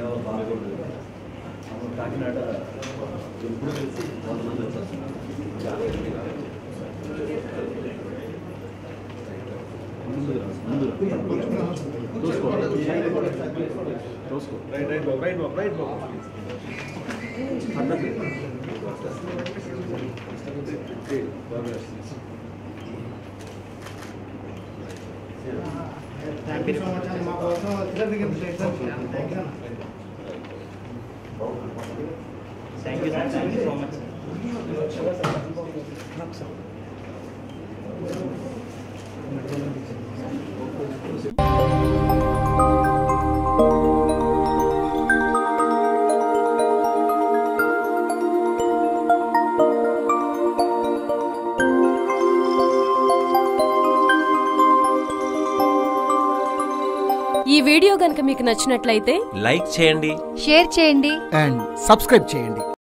సేవ పాల్గొంటుంది కాకినాడ ఎప్పుడు కలిసి కొంతమంది వచ్చేస్తున్నారు ముందు రా, ముందు రా. చూసుకో. చూసుకో. రైట్ రైట్ బాబు రైట్ బాబు రైట్ బాబు అట్లా థ్యాంక్ యూ సో మచ్ అండి మా కోసం వచ్చినందుకు thank you thank you sir thank you so much ఈ వీడియో గనుక మీకు నచ్చినట్లయితే లైక్ చేయండి షేర్ చేయండి అండ్ సబ్స్క్రైబ్ చేయండి